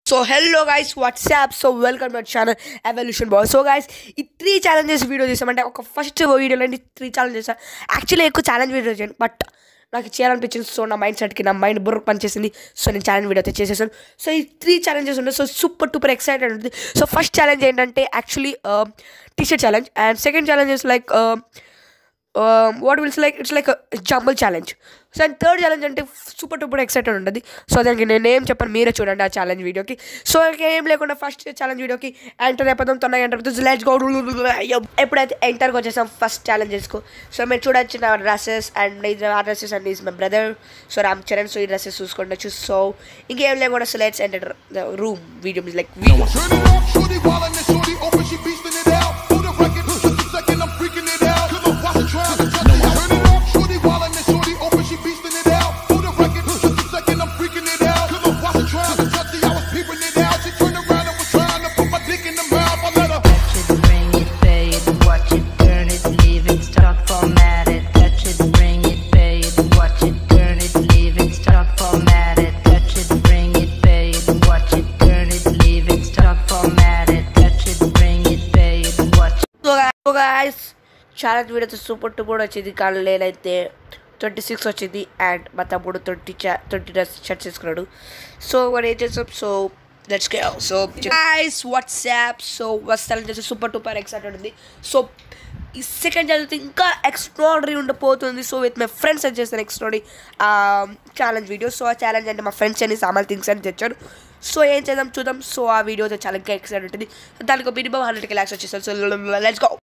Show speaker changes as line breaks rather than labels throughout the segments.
So hello guys what's up so welcome my channel evolution boy so guys ఈ three challenges video చేసామంటే ఒక first వీడియోలో three challenges actually ఎక్కువ challenge video చేయండి but నాకు చేయాలనిపించింది సో నా మైండ్ సెట్కి నా మైండ్ బుర్ర పనిచేసింది సో నేను ఛాలెంజ్ వీడియో అయితే చేసేసాను సో ఈ త్రీ ఛాలెంజెస్ ఉన్నాయి సో సూపర్ టూపర్ ఎక్సైటెడ్ ఉంటుంది సో ఫస్ట్ ఛాలెంజ్ ఏంటంటే actually T-shirt challenge and second challenge is like what wills like it's like jumble challenge so and third challenge అంటే super duper excited ఉంటుంది so దానికి నేను ఏం చెప్పాను మీరే చూడండి ఆ ఛాలెంజ్ వీడియోకి సో ఏం లేకుండా ఫస్ట్ ఛాలెంజ్ వీడియోకి ఎంటర్ అయిపోతాం తొందరగా ఎంటర్ అయిపోతుంది లెట్స్ గో ఎప్పుడైతే ఎంటర్కి వచ్చేసాం ఫస్ట్ ఛాలెంజెస్కు సో మీరు చూడొచ్చు నా డ్రెస్సెస్ అండ్ ఇది ఆ dresses and is my brother so Ram Charan so ఈ డ్రెస్సెస్ చూసుకుంటూ సో ఇంకేం లేకుండా so let's enter the room video like video
Turn it up, shorty wildin' and shorty open, she beastin' it out. For the record, just a second, I'm freaking it out. Cause I'm watching trying to touch it. Turn it up, shorty wildin' and shorty open, she beastin' it out. For the record, just a second, I'm freaking it out. Cause I'm watching trying to touch it, I was peeping it out. She turned around and was trying to put my dick in the mouth. I let her.
Touch it, bring it, pay it, watch it, turn it, leave it, stock formatted. Touch it, bring it, pay it, watch it, turn it, leave it, stock formatted. Touch it, bring it, pay it, watch it, turn it, leave it, stock formatted. Touch it, bring it, pay it, watch it.
So guys challenge video అయితే super too కూడా వచ్చింది కానీ నేనైతే twenty six వచ్చింది and మా తమ్ముడు twenty చా twenty dress shirts తీసుకున్నాడు సో మరి ఏం చేస్తాం so let's go so guys what's up so వస్తాను చేసి సూపర్ టూపర్ ఎక్సైటెడ్ ఉంది సో ఈ సెకండ్ చదివితే ఇంకా ఎక్స్ట్రాడరీ ఉండిపోతుంది సో విత్ మై ఫ్రెండ్స్ అని చేస్తాను ఎక్స్ట్రాడరీ ఛాలెంజ్ వీడియో సో ఆ ఛాలెంజ్ అంటే మా ఫ్రెండ్స్ అని సామాన్ థింగ్స్ అని తెచ్చారు సో ఏం చేద్దాం చూద్దాం సో ఆ వీడియో అయితే చాలా ఇంకా ఎక్సైట్ ఉంటుంది దానికి మినిమం హండ్రెడ్ ల్యాక్స్ వచ్చేసారు సో లెట్స్ గో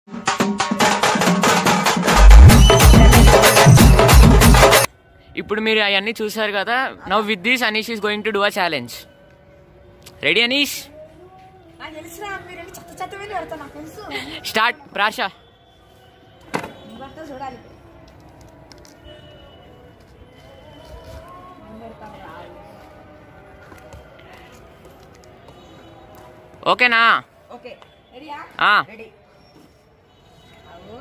ఇప్పుడు మీరు అవన్నీ చూసారు కదా now with this Anish is going to do a challenge ready Anish
నాకు తెలుసురా మీరు వెళ్ళి చెత్త చెత్త వెళ్ళి పెడతా నాకు తెలుసు
స్టార్ట్ ప్రాష
నువ్వు పెడతా చూడాలి నేను పెడతాను రా.
ఓకేనా
ఓకే రెడీయా
ఆ,
రెడీ అవు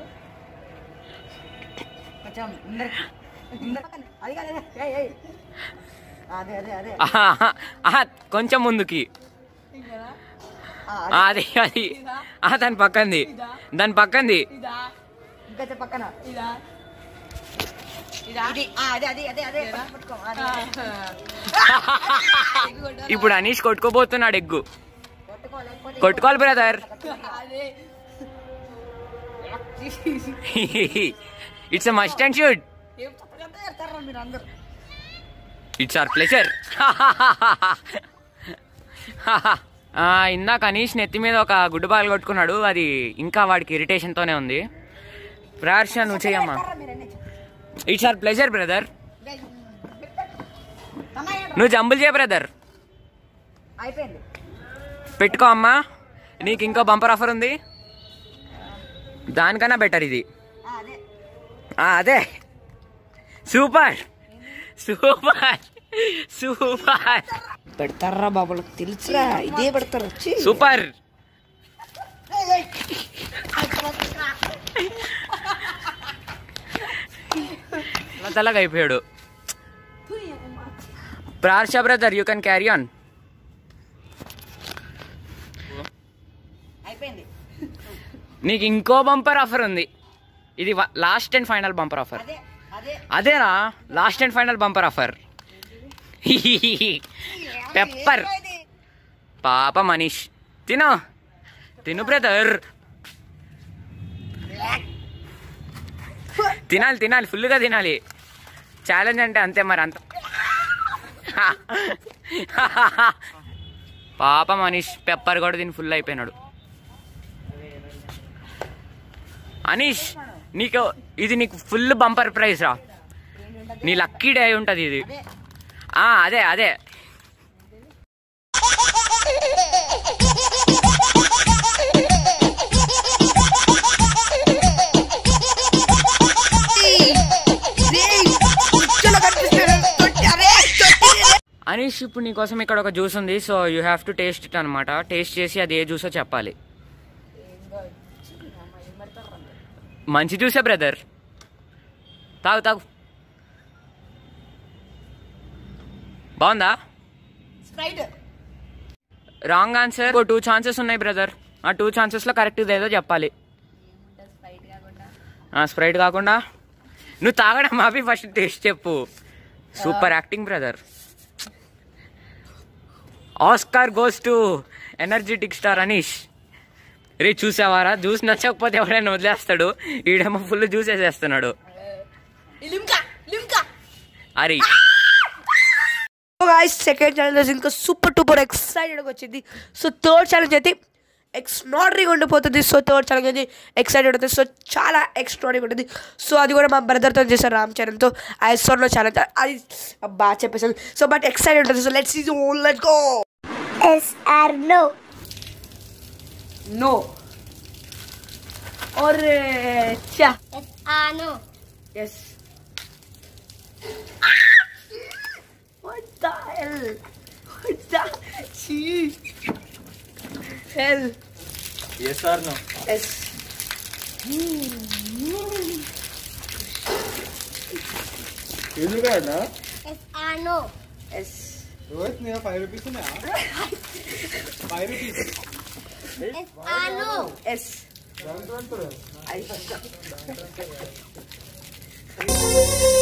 కొంచెం ముందర ముందర పక్కన. అది కాదు అదే ఏయ్, ఏయ్. అదే అదే అదే
ఆహా, ఆహా, కొంచెం ముందుకి
ఆ,
ఆ, అది అది ఆ, దాని పక్కంది దాని పక్కంది
ఇంకా చెప్పు పక్కన ఇది ఆ, అదే అదే అదే అదే పట్టుకో అదే.
ఇప్పుడు అనీష్ కొట్టుకోబోతున్నాడు ఎగ్గు
పట్టుకో లేకపోతే
కొట్టుకోవాలి brother it's must and shoot
ఏం చెత్త చెత్త పెడతారా మీరు అందరు
ఇట్స్ ఆర్ ప్లెజర్ ఇందాక అనీష్ నెత్తి మీద ఒక గుడ్డు బాల్ కొట్టుకున్నాడు అది ఇంకా వాడికి ఇరిటేషన్ తోనే ఉంది ప్రార్ష నువ్వు చెయ్యమ్మా
పెడతారా మీరు అన్నీ
ఇట్స్ ఆర్ ప్లెజర్ బ్రదర్
అన్నయ్య
నువ్వు జంబుల్ చేయ బ్రదర్
అయిపోయింది
పెట్టుకో అమ్మా నీకు ఇంకో బంపర్ ఆఫర్ ఉంది దానికన్నా బెటర్ ఇది
ఆ, అదే
ఆ, అదే సూపర్ సూపర్ సూపర్
పెడతారా బాబులకు తెలుసురా ఇదే పెడతారు వచ్చి
సూపర్ తెల్లగా అయిపోయాడు ప్రార్ష brother you can carry on
అయిపోయింది
నీకు ఇంకో బంపర్ ఆఫర్ ఉంది ఇది last and final bumper offer
అదే అదే
అదేనా last and final bumper offer pepper
ఇది
పాప మనీష్ తిను తిను బ్రదర్ తినాలి తినాలి ఫుల్గా తినాలి ఛాలెంజ్ అంటే అంతే మరి అంత పాప మనీష్ పెప్పర్ కూడా దీని ఫుల్ అయిపోయినాడు అనీష్ నీకు ఇది నీకు ఫుల్ బంపర్ ప్రైజ్ రా నీ లక్కీ డే అయి ఉంటుంది ఇది ఆ, అదే అదే అనీష్ ఇప్పుడు నీకోసం ఇక్కడ ఒక జ్యూస్ ఉంది so you have to taste it అనమాట టేస్ట్ చేసి అది ఏ జ్యూసో చెప్పాలి మంచి జ్యూసే బ్రదర్ తాగు తాగు బాగుందా
Sprite
wrong answer two chances ఉన్నాయి బ్రదర్ ఆ టూ ఛాన్సెస్ లో కరెక్ట్ ఏదో చెప్పాలి స్ప్రైట్ కాకుండా నువ్వు తాగడం ఆపి ఫస్ట్ టేస్ట్ చెప్పు super acting brother Oscar goes to energetic star Anish రే చూసావారా జ్యూస్ నచ్చకపోతే ఎవరైనా వదిలేస్తాడు ఈడేమో ఫుల్ జ్యూస్ వేసేస్తున్నాడు అరే
గాయస్ సెకండ్ ఛాలెంజ్ ఇంకా సూపర్ టూపర్ ఎక్సైటెడ్గా వచ్చింది సో థర్డ్ ఛాలెంజ్ అయితే ఎక్స్ట్రాడరీగా ఉండిపోతుంది సో థర్డ్ ఛాలెంజ్ అయితే ఎక్సైటెడ్ అవుతుంది సో చాలా ఎక్స్ట్రాడరీగా ఉంటుంది సో అది కూడా మా బ్రదర్తో చేశారు రామ్ చరణ్తో ఐశ్వర్లో ఛాలెంజ్ అది బాగా చెప్పేసాను సో బట్ ఎక్సైటెడ్ ఉంటుంది so let's is let go
Yes or no?
No और क्या
Yes or no?
Yes. What the hell? What the Gee. hell?
Yes or no?
Yes.
ఎదురుగాడా
Yes or no?
Yes.
Rohit నేను five rupees five rupees
Yes or no?
Yes. I